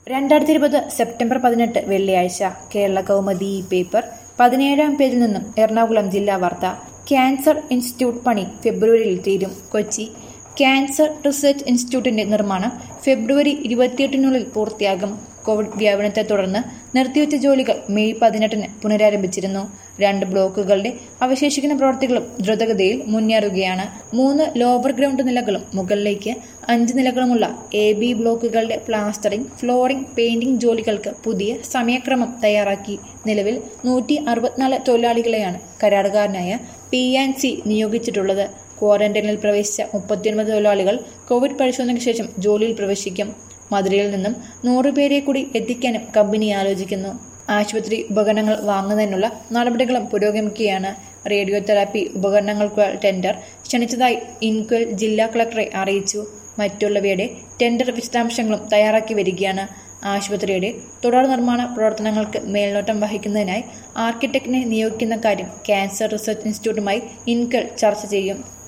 രണ്ടായിരത്തി ഇരുപത് സെപ്റ്റംബർ പതിനെട്ട് വെള്ളിയാഴ്ച കേരള കൗമുദി ഈ പേപ്പർ പതിനേഴാം പേജിൽ നിന്നും എറണാകുളം ജില്ലാ വാർത്ത ക്യാൻസർ ഇൻസ്റ്റിറ്റ്യൂട്ട് പണി ഫെബ്രുവരിയിൽ തീരും കൊച്ചി ക്യാൻസർ റിസർച്ച് ഇൻസ്റ്റിറ്റ്യൂട്ടിന്റെ നിർമ്മാണം ഫെബ്രുവരി ഇരുപത്തിയെട്ടിനുള്ളിൽ പൂർത്തിയാകും കോവിഡ് വ്യാപനത്തെ തുടർന്ന് നിർത്തിവെച്ച ജോലികൾ മെയ് പതിനെട്ടിന് പുനരാരംഭിച്ചിരുന്നു രണ്ട് ബ്ലോക്കുകളുടെ അവശേഷിക്കുന്ന പ്രവർത്തികളും ദ്രുതഗതിയിൽ മുന്നേറുകയാണ് മൂന്ന് ലോവർ ഗ്രൗണ്ട് നിലകളും മുകളിലേക്ക് അഞ്ച് നിലകളുമുള്ള എ ബി ബ്ലോക്കുകളുടെ പ്ലാസ്റ്ററിംഗ് ഫ്ലോറിംഗ് പെയിന്റിംഗ് ജോലികൾക്ക് പുതിയ സമയക്രമം തയ്യാറാക്കി നിലവിൽ നൂറ്റി അറുപത്തിനാല് തൊഴിലാളികളെയാണ് കരാറുകാരനായ പി ആൻഡ് സി നിയോഗിച്ചിട്ടുള്ളത് ക്വാറന്റൈനിൽ പ്രവേശിച്ച മുപ്പത്തിയൊൻപത് തൊഴിലാളികൾ കോവിഡ് പരിശോധനയ്ക്ക് ശേഷം ജോലിയിൽ പ്രവേശിക്കും മധുരയിൽ നിന്നും നൂറുപേരെ കൂടി എത്തിക്കാനും കമ്പനി ആലോചിക്കുന്നു ആശുപത്രി ഉപകരണങ്ങൾ വാങ്ങുന്നതിനുള്ള നടപടികളും പുരോഗമിക്കുകയാണ് റേഡിയോ തെറാപ്പി ഉപകരണങ്ങൾക്കുള്ള ടെൻഡർ ക്ഷണിച്ചതായി ഇൻക്വൽ ജില്ലാ കളക്ടറെ അറിയിച്ചു മറ്റുള്ളവയുടെ ടെൻഡർ വിശദാംശങ്ങളും തയ്യാറാക്കി വരികയാണ് ആശുപത്രിയുടെ തുടർ നിർമ്മാണ പ്രവർത്തനങ്ങൾക്ക് മേൽനോട്ടം വഹിക്കുന്നതിനായി ആർക്കിടെക്ടിനെ നിയോഗിക്കുന്ന കാര്യം ക്യാൻസർ റിസർച്ച് ഇൻസ്റ്റിറ്റ്യൂട്ടുമായി ഇൻകൽ ചർച്ച ചെയ്യും